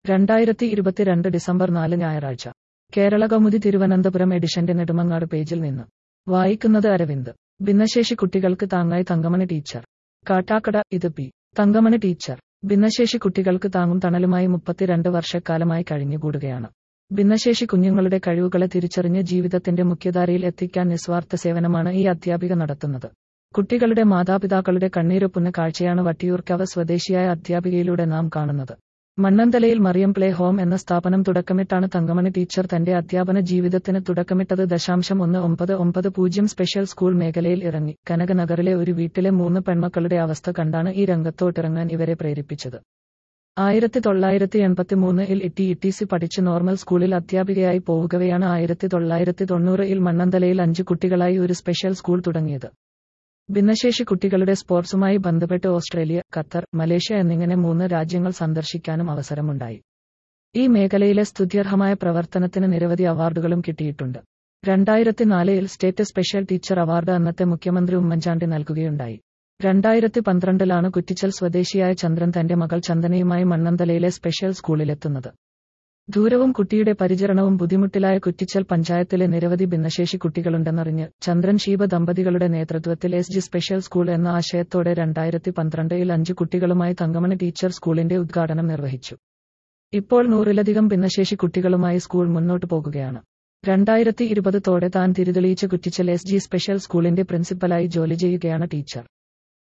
രണ്ടായിരത്തി ഇരുപത്തിരണ്ട് ഡിസംബർ നാല് ഞായറാഴ്ച കേരള കൗമുദി തിരുവനന്തപുരം എഡിഷന്റെ നെടുമങ്ങാട് പേജിൽ നിന്ന് വായിക്കുന്നത് അരവിന്ദ് ഭിന്നശേഷി കുട്ടികൾക്ക് താങ്ങായി തങ്കമണി ടീച്ചർ കാട്ടാക്കട ഇത് പി തങ്കമണി ടീച്ചർ ഭിന്നശേഷി കുട്ടികൾക്ക് താങ്ങും തണലുമായി മുപ്പത്തിരണ്ട് വർഷക്കാലമായി കഴിഞ്ഞുകൂടുകയാണ് ഭിന്നശേഷി കുഞ്ഞുങ്ങളുടെ കഴിവുകളെ തിരിച്ചറിഞ്ഞ് ജീവിതത്തിന്റെ മുഖ്യധാരയിൽ എത്തിക്കാൻ നിസ്വാർത്ഥ സേവനമാണ് ഈ അധ്യാപിക നടത്തുന്നത് കുട്ടികളുടെ മാതാപിതാക്കളുടെ കണ്ണീരൊപ്പുന്ന കാഴ്ചയാണ് വട്ടിയൂർക്കാവ് സ്വദേശിയായ അധ്യാപികയിലൂടെ നാം കാണുന്നത് മണ്ണന്തലയിൽ മറിയം പ്ലേ ഹോം എന്ന സ്ഥാപനം തുടക്കമിട്ടാണ് തങ്കമണി ടീച്ചർ തന്റെ അധ്യാപന ജീവിതത്തിന് തുടക്കമിട്ടത് ദശാംശം ഒന്ന് ഒമ്പത് ഒമ്പത് പൂജ്യം സ്പെഷ്യൽ സ്കൂൾ മേഖലയിൽ ഇറങ്ങി കനകനഗറിലെ ഒരു വീട്ടിലെ മൂന്ന് പെൺമക്കളുടെ അവസ്ഥ കണ്ടാണ് ഈ രംഗത്തോട്ടിറങ്ങാൻ ഇവരെ പ്രേരിപ്പിച്ചത് ആയിരത്തി തൊള്ളായിരത്തി എൺപത്തി മൂന്നിൽ ഇട്ടി ഇട്ടിസി പഠിച്ച് നോർമൽ സ്കൂളിൽ അധ്യാപികയായി പോവുകയാണ് ആയിരത്തി തൊള്ളായിരത്തി തൊണ്ണൂറിൽ മണ്ണന്തലയിൽ അഞ്ചു കുട്ടികളായി ഒരു സ്പെഷ്യൽ സ്കൂൾ തുടങ്ങിയത് ഭിന്നശേഷി കുട്ടികളുടെ സ്പോർട്സുമായി ബന്ധപ്പെട്ട് ഓസ്ട്രേലിയ ഖത്തർ മലേഷ്യ എന്നിങ്ങനെ മൂന്ന് രാജ്യങ്ങൾ സന്ദർശിക്കാനും അവസരമുണ്ടായി ഈ മേഖലയിലെ സ്തുത്യർഹമായ പ്രവർത്തനത്തിന് നിരവധി അവാർഡുകളും കിട്ടിയിട്ടുണ്ട് രണ്ടായിരത്തി നാലിൽ സ്റ്റേറ്റ് സ്പെഷ്യൽ ടീച്ചർ അവാർഡ് അന്നത്തെ മുഖ്യമന്ത്രി ഉമ്മൻചാണ്ടി നൽകുകയുണ്ടായി രണ്ടായിരത്തി പന്ത്രണ്ടിലാണ് കുറ്റിച്ചൽ സ്വദേശിയായ ചന്ദ്രൻ തന്റെ മകൾ ചന്ദനയുമായി മണ്ണന്തലയിലെ സ്പെഷ്യൽ സ്കൂളിലെത്തുന്നത് ദൂരവും കുട്ടിയുടെ പരിചരണവും ബുദ്ധിമുട്ടിലായ കുറ്റിച്ചൽ പഞ്ചായത്തിലെ നിരവധി ഭിന്നശേഷി കുട്ടികളുണ്ടെന്നറിഞ്ഞ് ചന്ദ്രൻ ഷീബ ദമ്പതികളുടെ നേതൃത്വത്തിൽ എസ് ജി സ്പെഷ്യൽ സ്കൂൾ എന്ന ആശയത്തോടെ രണ്ടായിരത്തി പന്ത്രണ്ടിൽ അഞ്ചു കുട്ടികളുമായി തങ്കമണി ടീച്ചർ സ്കൂളിന്റെ ഉദ്ഘാടനം നിർവഹിച്ചു ഇപ്പോൾ നൂറിലധികം ഭിന്നശേഷി കുട്ടികളുമായി സ്കൂൾ മുന്നോട്ടു പോകുകയാണ് രണ്ടായിരത്തി ഇരുപതോടെ താൻ തിരിതെളിയിച്ച കുറ്റിച്ചൽ എസ് ജി സ്പെഷ്യൽ സ്കൂളിന്റെ പ്രിൻസിപ്പലായി ജോലി ചെയ്യുകയാണ് ടീച്ചർ